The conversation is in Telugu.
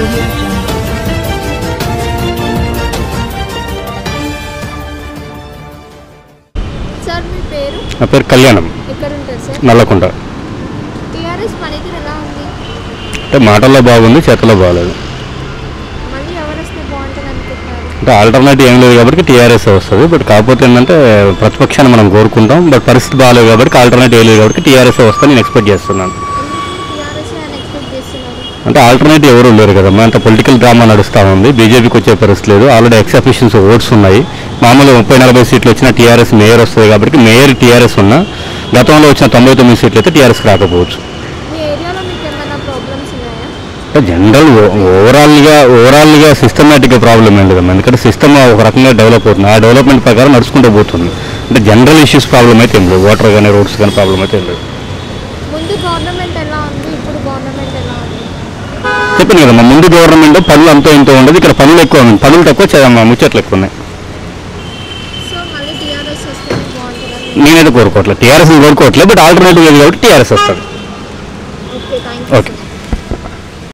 audio jungle. సార్ మీ పేరు నా పేరు కళ్యాణం ఎక్కడ ఉంటారు సార్ నల్లకుంట టీఆర్ఎస్ పనితీరు ఎలా ఉంది అంటే మాటల్లో బాగుంది చేతల్లో బాగాలేదు మళ్ళీ ఎవరు వస్తే బాగుంటుంది అనుకుంటున్నారు అంటే ఆల్టర్నేటివ్ ఏం లేదు కాబట్టి టీఆర్ఎస్ వస్తుంది బట్ కాకపోతే ఏంటంటే ప్రతిపక్షాన్ని మనం కోరుకుంటాం బట్ పరిస్థితి బాగాలేదు కాబట్టి ఆల్టర్నేటివ్ ఏం లేదు కాబట్టి టీఆర్ఎస్ వస్తే నేను ఎక్స్పెక్ట్ చేస్తున్నాను టీఆర్ఎస్ అని ఎక్స్పెక్ట్ చేస్తున్నారు అంటే ఆల్టర్నేటివ్ ఎవరు లేరు కదమ్మా అంత పొలిటికల్ డ్రామా నడుస్తూ ఉంది బీజేపీకి వచ్చే పరిస్థితి లేదు ఆల్రెడీ ఎక్స్ అఫిషియన్స్ ఓట్స్ ఉన్నాయి మామూలుగా ముప్పై నలభై సీట్లు వచ్చిన టీఆర్ఎస్ మేయర్ వస్తుంది కాబట్టి మేయర్ టీఆర్ఎస్ ఉన్నా గతంలో వచ్చిన తొంభై తొమ్మిది సీట్లు అయితే టీఆర్ఎస్కి రాకపోవచ్చు మీ ఏరియాలో మీకు ఏమైనా ప్రాబ్లమ్స్ ఉన్నాయా అంటే జనరల్ ఓవరాల్గా ఓవరాల్గా సిస్టమేటిక్గా ప్రాబ్లం ఏం లేదమ్మా ఎందుకంటే సిస్టమ్ ఒక రకంగా డెవలప్ అవుతుంది ఆ డెవలప్మెంట్ ప్రకారం నడుచుకుంటూ పోతుంది అంటే జనరల్ ఇష్యూస్ ప్రాబ్లం అయితే ఏం లేదు వాటర్ కానీ రోడ్స్ కానీ ప్రాబ్లం అయితే ఏం లేదు ముందు గవర్నమెంట్ ఎలా ఉంది ఇప్పుడు గవర్నమెంట్ ఎలా ఉంది చెప్పాను కదమ్మా ముందు గవర్నమెంట్ పనులు అంతా ఇంత ఉండదు ఇక్కడ పనులు ఎక్కువ ఉన్నాయి పనులు తక్కువ చదమ్మా ముచ్చట్లు ఎక్కువ ఉన్నాయి సో మళ్ళీ టీఆర్ఎస్ వస్తే బాగుంటుందని నేనైతే కోరుకోవట్లేదు టీఆర్ఎస్ కోరుకోవట్లేదు బట్ ఆల్టర్నేటివ్ లేదు కాబట్టి టీఆర్ఎస్ వస్తుంది ఓకే థ్యాంక్ యూ ఓకే